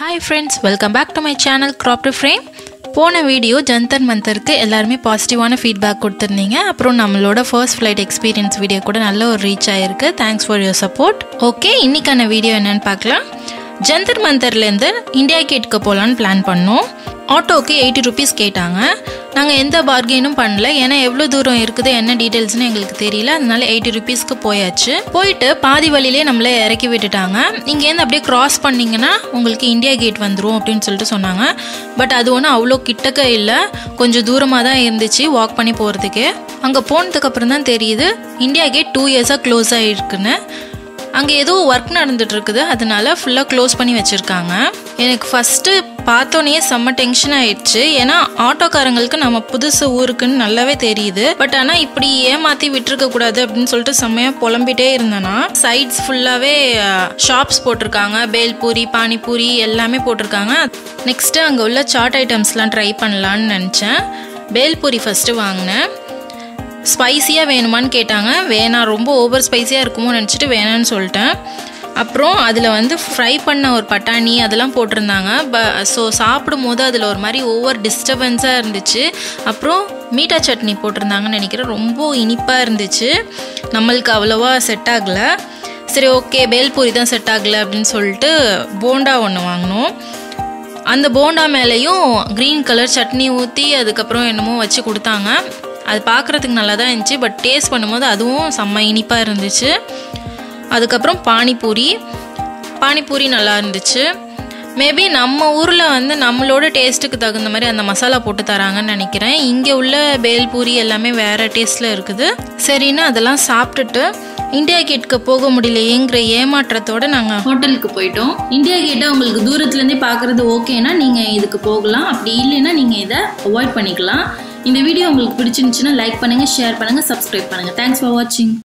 hi friends welcome back to my channel crop to frame போன video Jantar மந்தருக்கு எல்லாருமே பாசிட்டிவான ஃபீட்பேக் கொடுத்துருந்தீங்க அப்புறம் நம்மளோட ஃபர்ஸ்ட் ஃப்ளைட் எக்ஸ்பீரியன்ஸ் வீடியோ கூட நல்ல ஒரு ரீச் ஆயிருக்கு thanks for your support okay இன்னைக்கான வீடியோ என்னன்னு பார்க்கலாம் ஜந்தர் மந்தர்லேருந்து இந்தியா கேட்க்கு போகலான்னு பிளான் பண்ணோம் ஆட்டோக்கு எயிட்டி ருபீஸ் கேட்டாங்க நாங்கள் எந்த பார்கெனும் பண்ணல ஏன்னா எவ்வளோ தூரம் இருக்குது என்ன டீட்டெயில்ஸ்னு எங்களுக்கு தெரியல அதனால எயிட்டி ருபீஸ்க்கு போயாச்சு போயிட்டு பாதி வழியிலே நம்மளை இறக்கி விட்டுட்டாங்க இங்கேருந்து அப்படியே கிராஸ் பண்ணிங்கன்னா உங்களுக்கு இந்தியா கேட் வந்துடும் அப்படின்னு சொல்லிட்டு சொன்னாங்க பட் அது ஒன்றும் அவ்வளோ கிட்டக்க இல்லை கொஞ்சம் தூரமாக தான் இருந்துச்சு வாக் பண்ணி போகிறதுக்கு அங்கே போனதுக்கப்புறம் தான் தெரியுது இந்தியா கேட் டூ இயர்ஸாக க்ளோஸ் ஆகிருக்குன்னு அங்கே ஏதோ ஒர்க் நடந்துட்டு இருக்குது அதனால ஃபுல்லாக க்ளோஸ் பண்ணி வச்சுருக்காங்க எனக்கு ஃபஸ்ட்டு பார்த்தோன்னே செம்ம டென்ஷன் ஆயிடுச்சு ஏன்னா ஆட்டோக்காரங்களுக்கு நம்ம புதுசு ஊருக்குன்னு நல்லாவே தெரியுது பட் ஆனால் இப்படி ஏமாற்றி விட்டுருக்க கூடாது அப்படின்னு சொல்லிட்டு செம்மையாக புலம்பிட்டே இருந்தேன்னா சைட்ஸ் ஃபுல்லாகவே ஷாப்ஸ் போட்டிருக்காங்க பேல்பூரி பானிபூரி எல்லாமே போட்டிருக்காங்க நெக்ஸ்ட்டு அங்கே உள்ள சாட் ஐட்டம்ஸ்லாம் ட்ரை பண்ணலான்னு நினச்சேன் பேல்பூரி ஃபஸ்ட்டு வாங்கினேன் ஸ்பைசியாக வேணுமான்னு கேட்டாங்க வேணாம் ரொம்ப ஓவர் ஸ்பைசியாக இருக்குமோ நினச்சிட்டு வேணான்னு சொல்லிட்டேன் அப்புறம் அதில் வந்து ஃப்ரை பண்ண ஒரு பட்டாணி அதெல்லாம் போட்டிருந்தாங்க ப ஸோ சாப்பிடும் போது அதில் ஒரு மாதிரி ஓவர் டிஸ்டர்பன்ஸாக இருந்துச்சு அப்புறம் மீட்டா சட்னி போட்டிருந்தாங்கன்னு நினைக்கிறேன் ரொம்ப இனிப்பாக இருந்துச்சு நம்மளுக்கு அவ்வளோவா செட் ஆகலை சரி ஓகே பேல்பூரி தான் செட் ஆகலை அப்படின்னு சொல்லிட்டு போண்டா ஒன்று வாங்கினோம் அந்த போண்டா மேலேயும் க்ரீன் கலர் சட்னி ஊற்றி அதுக்கப்புறம் என்னமோ வச்சு கொடுத்தாங்க அது பார்க்குறதுக்கு நல்லா தான் இருந்துச்சு பட் டேஸ்ட் பண்ணும்போது அதுவும் செம்ம இனிப்பாக இருந்துச்சு அதுக்கப்புறம் பானிபூரி பானிபூரி நல்லா இருந்துச்சு மேபி நம்ம ஊரில் வந்து நம்மளோட டேஸ்ட்டுக்கு தகுந்த மாதிரி அந்த மசாலா போட்டு தராங்கன்னு நினைக்கிறேன் இங்கே உள்ள பேல்பூரி எல்லாமே வேறு டேஸ்ட்டில் இருக்குது சரின்னு அதெல்லாம் சாப்பிட்டுட்டு இந்தியா கேட்க்கு போக முடியலையேங்கிற ஏமாற்றத்தோட நாங்கள் ஹோட்டலுக்கு போயிட்டோம் இந்தியா கேட்டை உங்களுக்கு தூரத்துலேருந்தே பார்க்குறது ஓகேனா நீங்கள் இதுக்கு போகலாம் அப்படி இல்லைன்னா நீங்கள் இதை அவாய்ட் பண்ணிக்கலாம் இந்த வீடியோ உங்களுக்கு பிடிச்சிருந்துச்சுன்னா லைக் பண்ணுங்கள் ஷேர் பண்ணுங்கள் சப்ஸ்கிரைப் பண்ணுங்கள் தேங்க்ஸ் ஃபார் வாட்சிங்